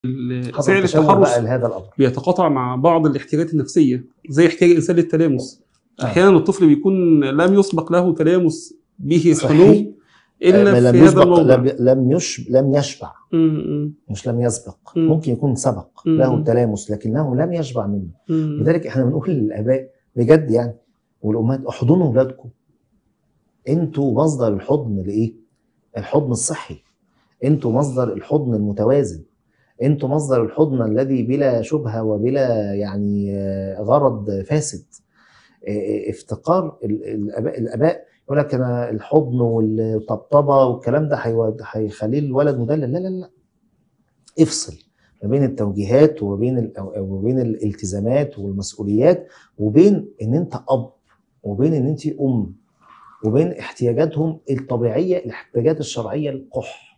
ال- حصل فعل تشوه بقى التحرش لهذا الامر بيتقاطع مع بعض الاحتياجات النفسيه زي احتياج الانسان للتلامس آه. احيانا الطفل بيكون لم يسبق له تلامس به صحيح. حنو الا آه، في لم هذا يسبق الموضوع لم لم, يش لم يشبع م- مش لم يسبق مم. ممكن يكون سبق مم. له تلامس لكنه لم يشبع منه م- م- لذلك احنا بنقول للاباء بجد يعني والامهات احضنوا اولادكم انتوا مصدر الحضن لايه؟ الحضن الصحي انتوا مصدر الحضن المتوازن انتوا مصدر الحضن الذي بلا شبهه وبلا يعني آه، غرض فاسد آه، آه، افتقار ال- الاباء الاباء يقول لك انا الحضن والطبطبه والكلام ده هيو- هيخليه الولد مدلل لا لا لا افصل ما بين التوجيهات وما بين ال- أو- وما بين الالتزامات والمسؤوليات وبين ان انت اب وبين ان انت ام وبين احتياجاتهم الطبيعيه الاحتياجات الشرعيه القح